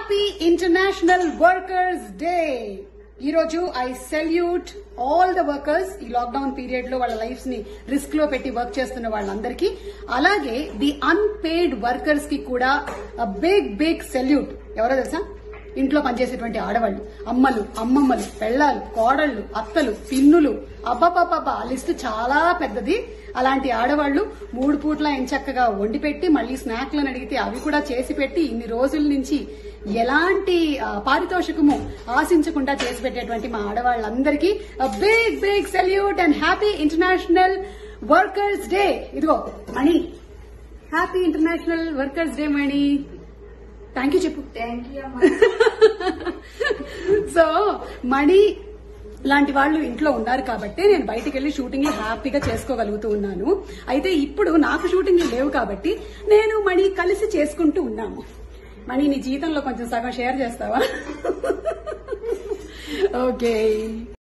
happy international workers day ఈరోజు I salute all the workers ఈ lockdown period లో వాళ్ళ లైఫ్స్ ని రిస్క్ లో పెట్టి వర్క్ చేస్తున్న వాళ్ళందరికీ అలాగే ది అన్పేడ్ వర్కర్స్ కి కూడా బిగ్ బిగ్ సెల్యూట్ ఎవరో తెలుసా ఇంట్లో పనిచేసేటువంటి ఆడవాళ్ళు అమ్మలు అమ్మమ్మలు పెళ్ళాలు కోడళ్ళు అత్తలు పిన్నులు అబ్బబ్బబ్బబ్బా ఆ లిస్ట్ చాలా పెద్దది అలాంటి ఆడవాళ్లు మూడు పూట్ల ఎంచక్కగా వండి పెట్టి మళ్ళీ స్నాక్లను అడిగితే అవి కూడా చేసి పెట్టి ఇన్ని రోజుల నుంచి ఎలాంటి ఆ, పారితోషికము ఆశించకుండా చేసి పెట్టేటువంటి మా ఆడవాళ్ళందరికీ big big salute and happy international workers day ఇదిగో Mani happy international workers day Mani thank you చెప్పు థ్యాంక్ యూ అమ్మా సో మణి లాంటి వాళ్ళు ఇంట్లో ఉన్నారు కాబట్టి నేను బయటికి వెళ్లి షూటింగ్ హ్యాపీగా చేసుకోగలుగుతూ ఉన్నాను అయితే ఇప్పుడు నాకు షూటింగ్ లేవు కాబట్టి నేను మణి కలిసి చేసుకుంటూ ఉన్నాము మణి నీ జీతంలో కొంచెం సగం షేర్ చేస్తావా ఓకే